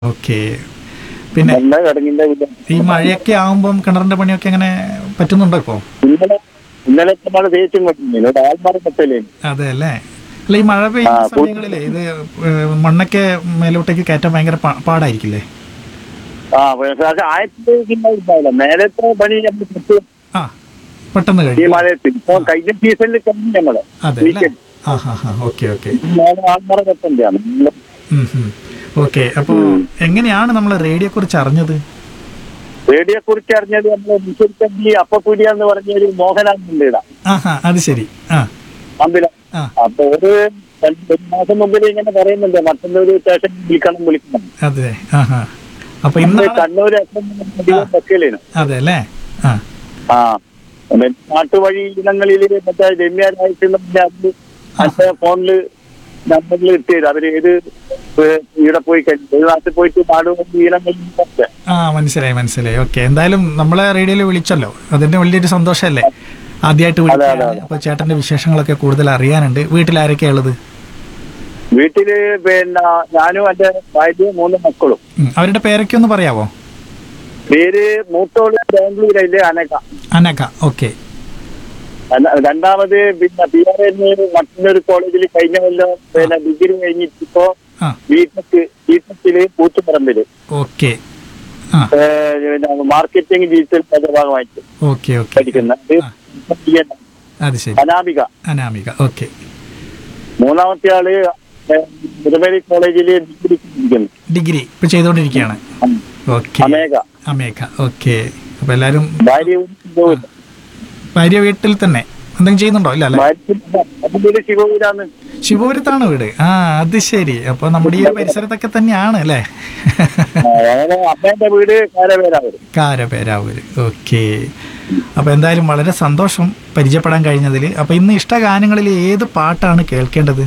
Okay പിന്നെ നല്ല കിടങ്ങിന്റെ വീട് ഈ മഴയൊക്കെ ആകുമ്പം കിണറിന്റെ പണിയൊക്കെ എങ്ങനെ പറ്റുന്നുണ്ടോ ഇപ്പോ ഇന്നലെ ഇന്നലെ മഴ തേച്ചും കൊണ്ടിരുന്നു ഇവിടെ ആൾമാരെ കത്തല്ലേ അതെ അല്ലേ അല്ല ഈ മഴ പെയ്യുന്ന ആ, കൂ- സമയങ്ങളിലെ ഇത് ഏഹ്, മണ്ണൊക്കെ മേലോട്ടേക്ക് കയറ്റാൻ ഭയങ്കര പാ- പാടായിരിക്കില്ലേ ആ പക്ഷെ അത് ആയിരത്തി ഉണ്ടാവില്ല മേലത്തെ പണി നമ്മൾ കിട്ടും ആ പെട്ടെന്ന് ഈ കഴിയും മഴയത്ത് ഇപ്പൊ കഴിഞ്ഞ സീസണിൽ കഴിഞ്ഞു നമ്മള് അതെ അല്ലേ ആ ഹാ ഹാ ഓക്കെ ഓക്കെ മേലെ ആൾമാരെ കത്തന്റെയാണ് ഓക്കെ അപ്പോൾ എങ്ങനെയാണ് നമ്മൾ റേഡിയോ കുറിച്ച് അറിഞ്ഞത് റേഡിയെ കുറിച്ച് അറിഞ്ഞത് നമ്മള് മുസൽക്കണ്ടി അപ്പപ്പുരി എന്ന് പറഞ്ഞ ഒരു മോഹനാണ് ഇടാം ആഹാ അത് ശരി ആ അമ്പില ആ അപ്പൊ ഒരു രണ്ട് ഒരു മാസം മുമ്പിൽ ഇങ്ങനെ പറയുന്നുണ്ട് മറ്റൊരു സ്റ്റേഷൻ വിളിക്കണം വിളിക്കണം അതെ ആഹാ അപ്പൊ നമ്മള് ഇന്ന് കണ്ണൂർ FM അധികം വെക്കലേനു അതെ അല്ലേ ആ ആ പിന്നെ നാട്ടുവഴി ഇനങ്ങളിൽ മറ്റേ രമ്യരായിട്ടുള്ള അത് മറ്റേ ഫോണില് നമ്പറിൽ ഇട്ടുതരും അവര് ഏത് ഏഹ് ഇവിടെ പോയി കഴിഞ്ഞു ഏത് നാട്ടിൽ പോയിട്ട് നാടുവഴി ഇനങ്ങളിൽ ഒക്കെ. ആ മനസ്സിലായി മനസ്സിലായി ഓക്കെ എന്തായാലും നമ്മളെ റേഡിയോയിൽ വിളിച്ചല്ലോ അതിന്റെ വലിയൊരു സന്തോഷമല്ലേ ആദ്യമായിട്ട് വിളിക്കുകയാണ് അപ്പൊ ചേട്ടന്റെ വിശേഷങ്ങളൊക്കെ കൂടുതൽ അറിയാനുണ്ട് വീട്ടിൽ ആരൊക്കെയാ ഉള്ളത് വീട്ടില് പിന്നെ ഞാനും എന്റെ ഭാര്യയും മൂന്ന് മക്കളും ഉം, അവരുടെ പേരൊക്കെ ഒന്ന് പറയാവോ പേര് മൂത്തോള് ബാംഗ്ലൂരിലെ അനക അനക ഓക്കെ അന- രണ്ടാമത് പിന്നെ പി ആർ എൻ മറ്റൊരു കോളേജിൽ കഴിഞ്ഞ കൊല്ലം പിന്നെ ഡിഗ്രി കഴിഞ്ഞിട്ട് ഇപ്പോ ആ ബിടെക് ബിടെക്കില് കൂത്തുപറമ്പില് ഓക്കെ ആ ഏഹ് പിന്നെ മാർക്കറ്റിംഗ് ഡിജിറ്റൽ ഭാഗമായിട്ട് ഓക്കെ ഓക്കെ പഠിക്കുന്നത് അത് ശരി അനാമിക അനാമിക ഓക്കെ മൂന്നാമത്തെ ആള് മുതുമേരി കോളേജില് ഡിഗ്രി പഠിക്കുന്നു ഡിഗ്രി ഇപ്പൊ ചെയ്തുകൊണ്ടിരിക്കുകയാണ് ഓക്കെ അനേക അമേഘ ഓക്കെ അപ്പൊ എല്ലാരും ഭാര്യയും ശിവപുരം. ഭാര്യ വീട്ടിൽ തന്നെ എന്തെങ്കിലും ചെയ്യുന്നുണ്ടോ ഇല്ല അല്ലേ ഭാര്യ അതിന്റെ ശിവപുരാന്ന് ശിവപുരത്താണ് വീട് ആ അത് ശരി അപ്പൊ നമ്മുടെ ഈ ഒരു പരിസരത്തൊക്കെ തന്നെയാണ് അല്ലേ അങ്ങനെ അമ്മേന്റെ വീട് കാരവേരാവര് കാരപേരാവൂര് ഓക്കെ അപ്പൊ എന്തായാലും വളരെ സന്തോഷം പരിചയപ്പെടാൻ കഴിഞ്ഞതിൽ അപ്പൊ ഇന്ന് ഇഷ്ടഗാനങ്ങളിൽ ഏത് പാട്ടാണ് കേൾക്കേണ്ടത്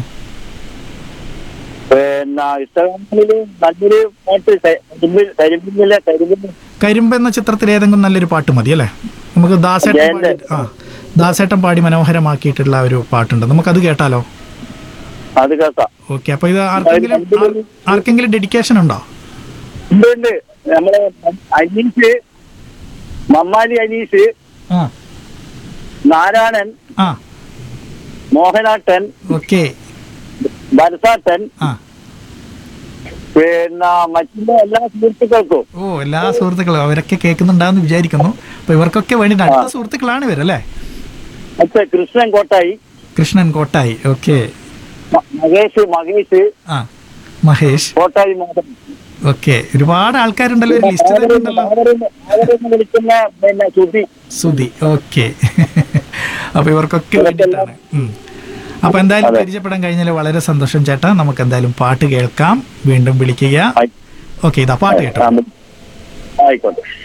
പിന്നെ ഇഷ്ടങ്ങളില് നല്ലൊരു പാട്ട് കരിമ്പില്ല കരിമ്പില്ല കരിമ്പ് എന്ന ചിത്രത്തിൽ ഏതെങ്കിലും നല്ലൊരു പാട്ട് മതി അല്ലേ നമുക്ക് ദാസേട്ടൻ ജയന്റെ. പാടി ആ ദാസേട്ടൻ പാടി മനോഹരമാക്കിയിട്ടുള്ള ഒരു പാട്ടുണ്ട് നമുക്കത് കേട്ടാലോ അത് കേൾക്കാം ഓക്കെ അപ്പൊ ഇത് ആർക്കെങ്കിലും ആർ- ആർക്കെങ്കിലും ഡെഡിക്കേഷൻ ഉണ്ടോ ഉണ്ട് ഉണ്ട് നമ്മളെ അനീഷ് മമ്മാലി അനീഷ് ആ നാരായണൻ ആ മോഹനാട്ടൻ ഓക്കെ ഭരതാട്ടൻ ആ പിന്നെ മറ്റുള്ള എല്ലാ സുഹൃത്തുക്കൾക്കും ഓ എല്ലാ സുഹൃത്തുക്കളും അവരൊക്കെ കേൾക്കുന്നുണ്ടാന്ന് വിചാരിക്കുന്നു അപ്പൊ ഇവർക്കൊക്കെ വേണ്ടി അടുത്ത സുഹൃത്തുക്കളാണ് ഇവരല്ലേ മറ്റേ കൃഷ്ണൻ കോട്ടായി കൃഷ്ണൻ കോട്ടായി ഓക്കെ മ- മഹേഷ് മഹേഷ് ആ മഹേഷ് കോട്ടായി മാധവൻ ഓക്കെ ഒരുപാട് ആൾക്കാരുണ്ടല്ലോ ഒരു ലിസ്റ്റ് തന്നെ ഉണ്ടല്ലോ അവരെന്ന് അവരെന്ന് വിളിക്കുന്ന പിന്നെ ശ്രുതി സുധി ഓക്കെ അപ്പൊ ഇവർക്കൊക്കെ വേണ്ടിയിട്ടാണ് ഉം. അപ്പൊ എന്തായാലും പരിചയപ്പെടാൻ കഴിഞ്ഞാൽ വളരെ സന്തോഷം ചേട്ടാ നമുക്ക് എന്തായാലും പാട്ട് കേൾക്കാം വീണ്ടും വിളിക്കുക ആയി- ഓക്കെ ഇതാ പാട്ട് കേട്ടോ ആയിക്കോട്ടെ